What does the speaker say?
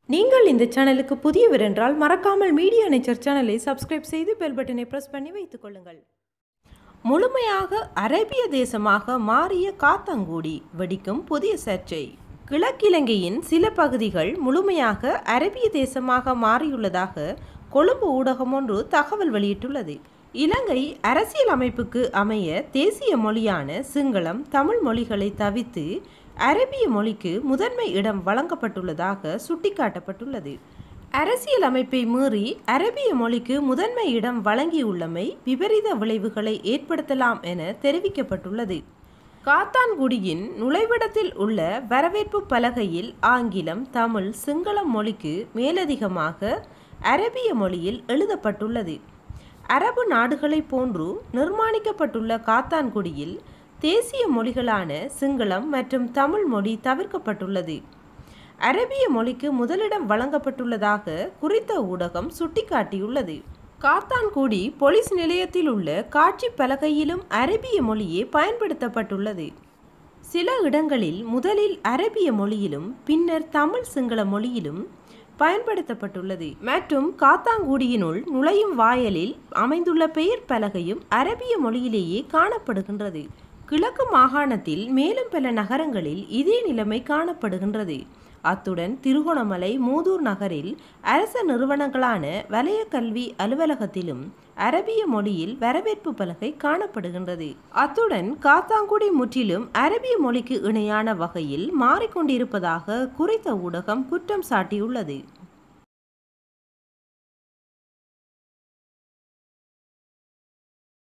நீங்கள் இந்த சேனலுக்கு புதியவர் என்றால் மறக்காமல் மீடியா நேச்சர் சேனலை சப்ஸ்கிரைப் செய்து பெல் பட்டனை பிரஸ் பண்ணி வைத்துக் கொள்ளுங்கள் முழுமையாக அரேபிய தேசமாக மாறிய காத்தாங்குடி வெடிக்கும் புதிய சர்ச்சை கிழக்கிலங்கையின் சில பகுதிகள் முழுமையாக அரேபிய தேசமாக மாறியுள்ளதாக கொழும்பு ஊடகம் ஒன்று தகவல் வெளியிட்டுள்ளது இலங்கை அரசியல் அமைப்புக்கு அமைய தேசிய மொழியான சிங்களம் தமிழ் மொழிகளை தவிர்த்து அரேபிய மொழிக்கு முதன்மை இடம் வழங்கப்பட்டுள்ளதாக சுட்டிக்காட்டப்பட்டுள்ளது அரசியல் அமைப்பை மீறி அரேபிய மொழிக்கு முதன்மை இடம் வழங்கியுள்ளமை விபரீத விளைவுகளை ஏற்படுத்தலாம் என தெரிவிக்கப்பட்டுள்ளது காத்தான்குடியின் நுழைவிடத்தில் உள்ள வரவேற்பு பலகையில் ஆங்கிலம் தமிழ் சிங்களம் மொழிக்கு மேலதிகமாக அரேபிய மொழியில் எழுதப்பட்டுள்ளது அரபு நாடுகளைப் போன்று நிர்மாணிக்கப்பட்டுள்ள காத்தான்குடியில் தேசிய மொழிகளான சிங்களம் மற்றும் தமிழ் மொழி தவிர்க்கப்பட்டுள்ளது அரேபிய மொழிக்கு முதலிடம் வழங்கப்பட்டுள்ளதாக குறித்த ஊடகம் சுட்டிக்காட்டியுள்ளது காத்தான்குடி போலீஸ் நிலையத்தில் உள்ள காட்சி பலகையிலும் அரேபிய மொழியே பயன்படுத்தப்பட்டுள்ளது சில இடங்களில் முதலில் அரேபிய மொழியிலும் பின்னர் தமிழ் சிங்கள மொழியிலும் பயன்படுத்தப்பட்டுள்ளது மற்றும் காத்தாங்குடியினுள் நுழையும் வாயலில் அமைந்துள்ள பெயர் பலகையும் அரபிய மொழியிலேயே காணப்படுகின்றது கிழக்கு மாகாணத்தில் மேலும் பல நகரங்களில் இதே நிலைமை காணப்படுகின்றது அத்துடன் திருகோணமலை மூதூர் நகரில் அரச நிறுவனங்களான வலய கல்வி அலுவலகத்திலும் அரபிய மொழியில் வரவேற்பு பலகை காணப்படுகின்றது அத்துடன் காத்தாங்குடி முற்றிலும் அரபிய மொழிக்கு இணையான வகையில் மாறிக்கொண்டிருப்பதாக குறித்த ஊடகம் குற்றம் சாட்டியுள்ளது